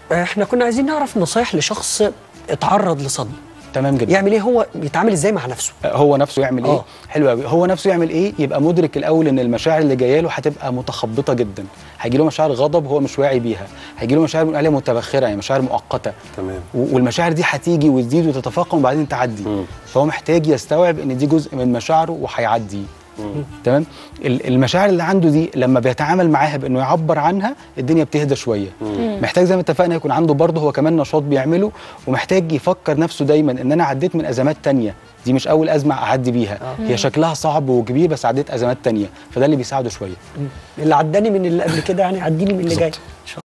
احنا كنا عايزين نعرف نصايح لشخص اتعرض لصدمه تمام جدا يعمل ايه هو بيتعامل ازاي مع نفسه هو نفسه يعمل ايه آه. حلو قوي هو نفسه يعمل ايه يبقى مدرك الاول ان المشاعر اللي جايه له هتبقى متخبطه جدا هيجي له مشاعر غضب هو مش واعي بيها هيجي له مشاعر بنقول عليها متبخره يعني مشاعر مؤقته تمام و- والمشاعر دي هتيجي وتزيد وتتفاقم وبعدين تعدي مم. فهو محتاج يستوعب ان دي جزء من مشاعره وهيعدي تمام ال- المشاعر اللي عنده دي لما بيتعامل معاها بانه يعبر عنها الدنيا بتهدى شويه محتاج زي ما اتفقنا يكون عنده برضه هو كمان نشاط بيعمله ومحتاج يفكر نفسه دايما ان انا عديت من ازمات تانية دي مش اول ازمه اعدي بيها هي شكلها صعب وكبير بس عديت ازمات تانية فده اللي بيساعده شويه اللي عداني من اللي قبل كده يعني عديني من اللي جاي بالظبط.